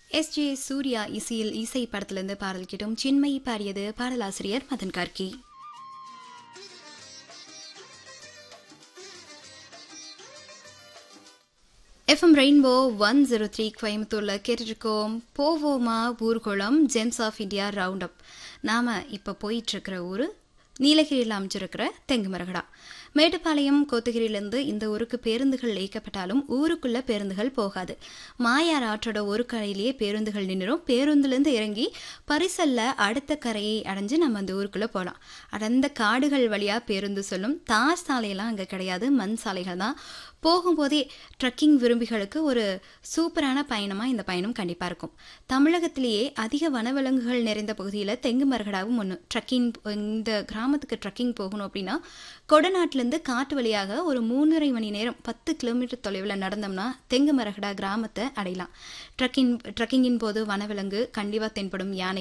S J Surya இசையில் இசை படத்திலிருந்து பாடல் கிட்டும் சின்மயி பாடியது பாடலாசிரியர் Madhan Karky FM Rainbow one zero three கோயம்புத்தூர்ல கேட்டுருக்கோம் போவோமா ஊர்குளம் gems of India round up நாம இப்ப போயிட்டு இருக்கிற ஊரு நீலகிரியில் அமைச்சிருக்கிற தெங்குமரகடா மேட்டுப்பாளையம் கோத்தகிரியிலிருந்து இந்த ஊருக்கு பேருந்துகள் இயக்கப்பட்டாலும் ஊருக்குள்ள பேருந்துகள் போகாது மாயார் ஆற்றோட ஒரு கரையிலேயே பேருந்துகள் நின்றுடும் பேருந்துலேருந்து இறங்கி பரிசல்ல அடுத்த கரையை அடைஞ்சு நம்ம அந்த ஊருக்குள்ள போகலாம் அடர்ந்த காடுகள் வழியா பேருந்து சொல்லும் தார் சாலையெல்லாம் அங்கே கிடையாது மண் சாலைகள் தான் போகும்போதே ட்ரக்கிங் விரும்பிகளுக்கு ஒரு சூப்பரான பயணமாக இந்த பயணம் கண்டிப்பாக இருக்கும் தமிழகத்திலேயே அதிக வனவிலங்குகள் நிறைந்த பகுதியில் தெங்கு மரகடாவும் ஒன்று ட்ரக்கிங் இந்த கிராமத்துக்கு ட்ரக்கிங் போகணும் அப்படின்னா கொடநாட்டிலேருந்து காட்டு வழியாக ஒரு மூன்றரை மணி நேரம் பத்து கிலோமீட்டர் தொலைவில் நடந்தோம்னா தெங்கு மரகடா கிராமத்தை அடையலாம் ட்ரக்கிங் ட்ரக்கிங்கின் போது வனவிலங்கு கண்டிப்பாக தென்படும் யானை